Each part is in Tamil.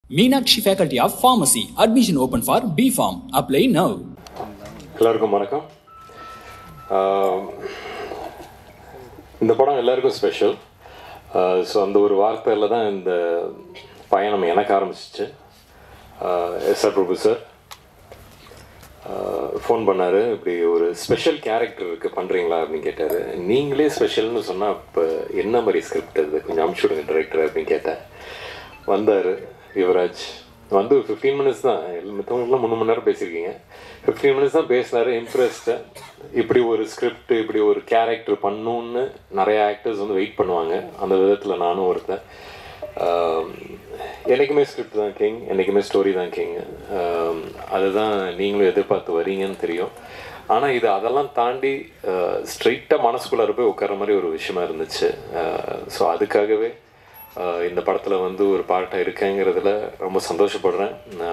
Meenakshi Faculty of Pharmacy. Admission open for B Farm. Apply now. எல்லாருக்கும் வணக்கம் ஆஹ் இந்த படம் எல்லாருக்கும் ஸ்பெஷல் ஸோ அந்த ஒரு வார்த்தையில் தான் இந்த பயணம் எனக்கு ஆரம்பிச்சிச்சு S R Prabhu sir phone பண்ணார் இப்படி ஒரு ஸ்பெஷல் கேரக்டர் இருக்குது பண்ணுறீங்களா அப்படின்னு கேட்டார் நீங்களே ஸ்பெஷல்னு சொன்னால் இப்போ என்ன மாதிரி ஸ்கிரிப்ட் அது கொஞ்சம் அமுச்சு விடுங்க டிரெக்டர் அப்படின்னு கேட்டேன் வந்தார் யுவராஜ் வந்து ஒரு ஃபிஃப்டீன் மினிட்ஸ் தான் மற்றவங்களுக்குலாம் மூணு மணி நேரம் பேசியிருக்கீங்க ஃபிஃப்டீன் மினிட்ஸ் தான் பேசினாரு இம்ப்ரெஸ்டு இப்படி ஒரு ஸ்கிரிப்ட் இப்படி ஒரு கேரக்டர் பண்ணணும்னு நிறைய ஆக்டர்ஸ் வந்து வெயிட் பண்ணுவாங்க அந்த விதத்தில் நானும் ஒருத்தன் ஆம், என்னைக்குமே ஸ்கிரிப்ட் தான் கிங் என்றைக்குமே ஸ்டோரி தான் கிங் அதுதான் நீங்களும் எதிர்பார்த்து வரீங்கன்னு தெரியும் ஆனால் இது அதெல்லாம் தாண்டி ஸ்ட்ரைட்டாக மனசுக்குள்ளார போய் உட்கார மாதிரி ஒரு விஷயமா இருந்துச்சு ஸோ அதுக்காகவே ஆஹ் இந்த படத்தில் வந்து ஒரு பார்ட்டாக இருக்கேங்கிறதுல ரொம்ப சந்தோஷப்படுறேன்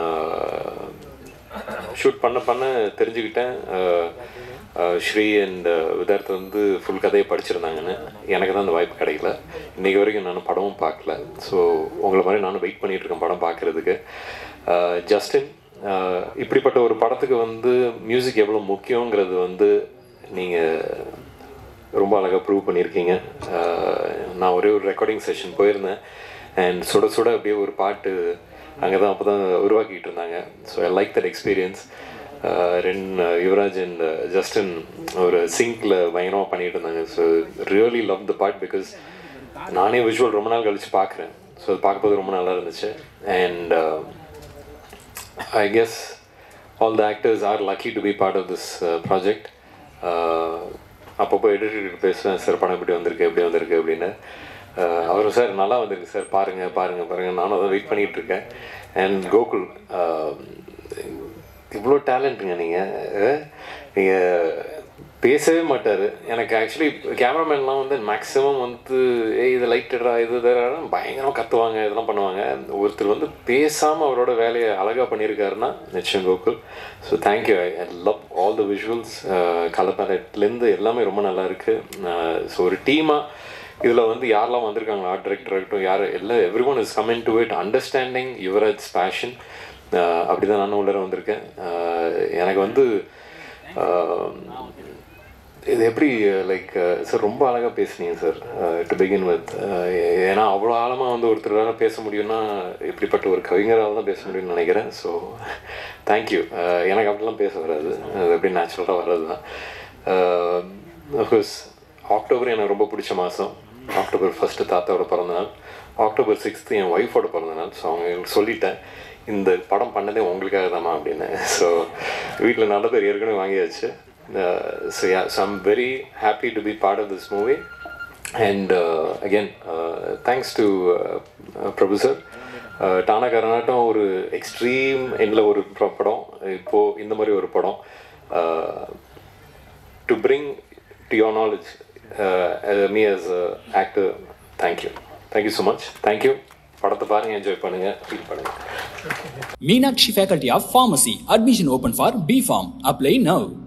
ஷூட் பண்ண பண்ண தெரிஞ்சுக்கிட்டேன் ஆஹ் ஆஹ் ஸ்ரீ அண்ட் விதார்த் வந்து ஃபுல் கதையை படிச்சிருந்தாங்கன்னு எனக்கு தான் அந்த வாய்ப்பு கிடைக்கல இன்றைக்கி வரைக்கும் நான் படமும் பார்க்கல ஸோ உங்களை மாதிரி நானும் வெயிட் பண்ணிட்டு இருக்கேன் படம் பார்க்குறதுக்கு ஜஸ்டின் ஆஹ் இப்படிப்பட்ட ஒரு படத்துக்கு வந்து மியூசிக் எவ்வளோ முக்கியங்கிறது வந்து நீங்கள் ரொம்ப அழகாக ப்ரூவ் பண்ணியிருக்கீங்க ஆஹ் நான் ஒரே ஒரு ரெக்கார்டிங் செஷன் போயிருந்தேன் அண்ட் சுட சுட அப்படியே ஒரு பாட்டு அங்கே தான் அப்போ தான் உருவாக்கிட்டு இருந்தாங்க so I like that experience ரெண்டு யுவராஜ் அண்ட் ஜஸ்டின் ஒரு சிங்கில் பயங்கரமாக பண்ணிட்டு இருந்தாங்க so really love the part because நானே விஷுவல் ரொம்ப நாள் கழிச்சு பார்க்குறேன் ஸோ அது பார்க்கும்போது ரொம்ப நல்லா இருந்துச்சு and I guess all the actors are lucky to be part of this uh, project. Uh, அப்பப்போ எடிட்டர் பேசுவேன் சார் படம் இப்படி வந்திருக்கு எப்படி வந்திருக்கு அப்படின்னு Uh, அவரும் சார் நல்லா வந்திருக்கு சார் பாருங்க பாருங்க பாருங்க நானும் அதை வெயிட் பண்ணிட்டு இருக்கேன் அண்ட் கோகுல் uh, இவ்வளோ டேலண்ட்டுங்க நீங்கள் நீங்கள் பேசவே மாட்டார் எனக்கு ஆக்சுவலி கேமராமேன்லாம் வந்து மேக்ஸிமம் வந்து ஏய் இது லைட்டடா இது தரா பயங்கரமாக கத்துவாங்க இதெல்லாம் பண்ணுவாங்க ஒருத்தர் வந்து பேசாமல் அவரோட வேலையை அழகாக பண்ணியிருக்காருன்னா நிச்சயம் Gokul so thank you I love all the visuals colour பேலட்லேருந்து எல்லாமே ரொம்ப நல்லா இருக்குது ஸோ ஒரு டீமாக இதில் வந்து யாரெல்லாம் வந்திருக்காங்க ஆர்ட் டைரக்டர் இருக்கட்டும் யார் எல்லாம் everyone is coming to it understanding Yuvaraj passion அப்படி தான் நானும் உள்ளே வந்திருக்கேன் ஆஹ் எனக்கு வந்து ஆஹ் இது எப்படி லைக் சார் ரொம்ப அழகாக பேசுனீங்க சார் டு பிகின் வித் ஏன்னா அவ்வளோ ஆழமாக வந்து ஒருத்தரால் பேச முடியும்னா இப்படிப்பட்ட ஒரு கவிஞரால் தான் பேச முடியும்னு நினைக்கிறேன் ஸோ தேங்க்யூ எனக்கு அப்படிலாம் பேச வராது அது எப்படி நேச்சுரலாக வர்றது தான் அஃப்கோர்ஸ் அக்டோபர் எனக்கு ரொம்ப பிடிச்ச மாதம் அக்டோபர் ஃபஸ்ட்டு தாத்தாவோட பிறந்தநாள் அக்டோபர் சிக்ஸ்த்து என் ஒய்ஃபோட பிறந்தநாள் ஸோ அவங்க சொல்லிட்டேன் இந்த படம் பண்ணதே உங்களுக்காக தாம்மா அப்படின்னு ஸோ வீட்டில் நல்ல பேர் ஏற்கனவே வாங்கியாச்சு so yeah so I'm very happy to be part of this movie and again thanks to Prabhu sir டானா கரநாட்டம் ஒரு எக்ஸ்ட்ரீம் எண்டில் ஒரு ப- படம் இப்போது இந்த மாதிரி ஒரு படம் to bring to your knowledge me as actor thank you thank you so much thank you படத்தை பாருங்கள் என்ஜாய் பண்ணுங்கள் ஃபீல் பண்ணுங்கள் Meenakshi Faculty of Pharmacy. Admission open for B Farm. Apply now.